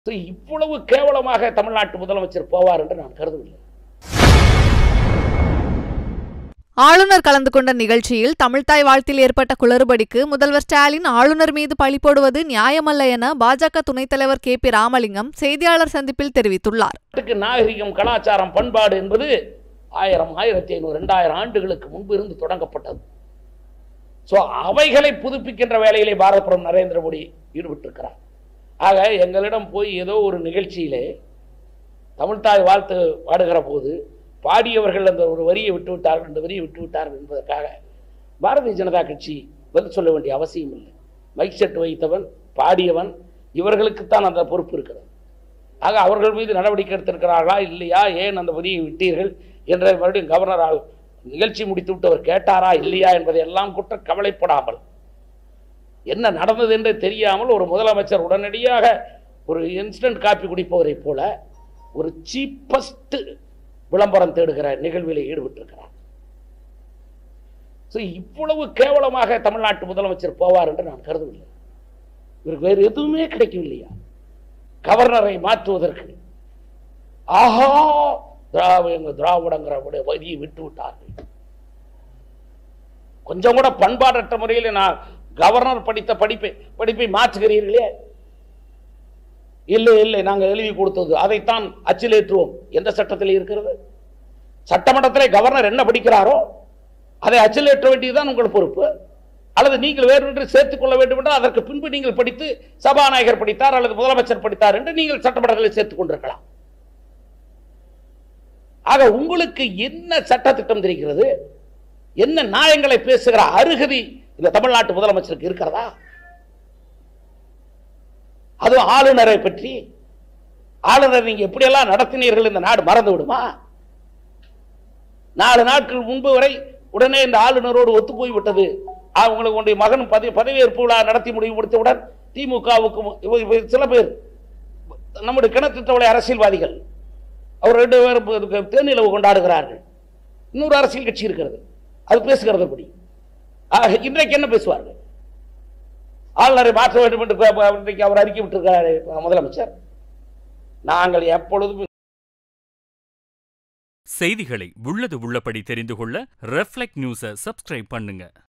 So, இவ்வளவு கேவலமாக தமிழ்நாட்டு முதலமைச்சர் போவார் என்று நான் கருதவில்லை ஆளுநர் கலந்து கொண்ட நிகழ்ச்சியில் தமிழ்தாய் வாழ்த்தில் ஏற்பட்ட குளறுபடிக்கு முதல்வர் ஸ்டாலின் ஆளுநர் மீது பழி போடுவது நியாயமல்ல என பாஜக துணைத் தலைவர் கே பி ராமலிங்கம் செய்தியாளர் சந்திப்பில் தெரிவித்துள்ளார் நாட்டுக்கு நாகரிகம் கலாச்சாரம் பண்பாடு என்பது ஆயிரம் ஆயிரத்தி ஐநூறு ரெண்டாயிரம் ஆண்டுகளுக்கு முன்பு இருந்து தொடங்கப்பட்டது ஸோ அவைகளை புதுப்பிக்கின்ற வேலையிலே பாரத பிரதமர் நரேந்திர மோடி ஈடுபட்டிருக்கிறார் ஆக எங்களிடம் போய் ஏதோ ஒரு நிகழ்ச்சியிலே தமிழ்தாய் வாழ்த்து பாடுகிற போது பாடியவர்கள் அந்த ஒரு வரியை விட்டு விட்டார்கள் இந்த வரியை விட்டு விட்டார்கள் என்பதற்காக பாரதிய ஜனதா கட்சி பதில் சொல்ல வேண்டிய அவசியம் இல்லை மைக் செட் வைத்தவன் பாடியவன் இவர்களுக்குத்தான் அந்த பொறுப்பு இருக்கிறது ஆக அவர்கள் மீது நடவடிக்கை எடுத்திருக்கிறார்களா இல்லையா ஏன் அந்த வரியை விட்டீர்கள் என்ற மறுபடியும் கவர்னரால் நிகழ்ச்சி முடித்துவிட்டு அவர் கேட்டாரா இல்லையா என்பதை எல்லாம் குற்ற கவலைப்படாமல் என்ன நடந்தது என்று தெரியாமல் ஒரு முதலமைச்சர் உடனடியாக ஒரு இன்ஸ்டன்ட் காப்பி குடிப்பவரைப் போல ஒரு சீப்பஸ்ட் விளம்பரம் தேடுகிற நிகழ்வில் ஈடுபட்டிருக்கிறார் ஸோ இவ்வளவு கேவலமாக தமிழ்நாட்டு முதலமைச்சர் போவார் என்று நான் கருதவில்லை இவருக்கு வேறு எதுவுமே கிடைக்கவில்லையா கவர்னரை மாற்றுவதற்கு ஆஹா திராவிட எங்க திராவிடங்கிற வரியை விட்டு விட்டார்கள் கொஞ்சம் கூட பண்பாடற்ற முறையில் நான் கவர்னர் படித்த படிப்பை படிப்பை மாற்றுகிறீர்களே இல்லை இல்லை நாங்கள் எழுதி கொடுத்தது அதைத்தான் அச்சிலேற்றுவோம் எந்த சட்டத்தில் இருக்கிறது சட்டமன்றத்திலே கவர்னர் என்ன படிக்கிறாரோ அதை அச்சிலேற்ற வேண்டியதுதான் உங்கள் பொறுப்பு அல்லது நீங்கள் வேறொன்று சேர்த்துக் கொள்ள வேண்டும் என்றால் அதற்கு பின்பு நீங்கள் படித்து சபாநாயகர் படித்தார் அல்லது முதலமைச்சர் படித்தார் என்று நீங்கள் சட்டமன்றத்தில் சேர்த்துக் கொண்டிருக்கலாம் ஆக உங்களுக்கு என்ன சட்டத்திட்டம் தெரிகிறது என்ன நியாயங்களை பேசுகிற அருகதி இந்த தமிழ்நாட்டு முதலமைச்சருக்கு இருக்கிறதா அதுவும் ஆளுநரை பற்றி ஆளுநர் நீங்க எப்படியெல்லாம் நடத்தினீர்கள் இந்த நாடு மறந்து விடுமா நாலு நாட்கள் முன்பு வரை உடனே இந்த ஆளுநரோடு ஒத்து போய் விட்டது அவங்களுக்கு உடைய மகன் பதவி பதவியேற்பு விழா நடத்தி முடிவு முடித்தவுடன் திமுகவுக்கு சில பேர் நம்முடைய கிணத்திட்டவளை அரசியல்வாதிகள் அவர் ரெண்டு பேரும் தேனிலவு கொண்டாடுகிறார்கள் இன்னொரு அரசியல் கட்சி இருக்கிறது அது பேசுகிறது அப்படி ஆக இன்றைக்கு என்ன பேசுவார்கள் ஆளுநரை மாற்ற வேண்டும் என்று இன்றைக்கு அவர் அறிக்கை விட்டிருக்கிறார் முதலமைச்சர் நாங்கள் எப்பொழுதும் செய்திகளை உள்ளது உள்ளபடி தெரிந்து கொள்ள ரெஃப்ளெக்ட் நியூஸை சப்ஸ்கிரைப் பண்ணுங்க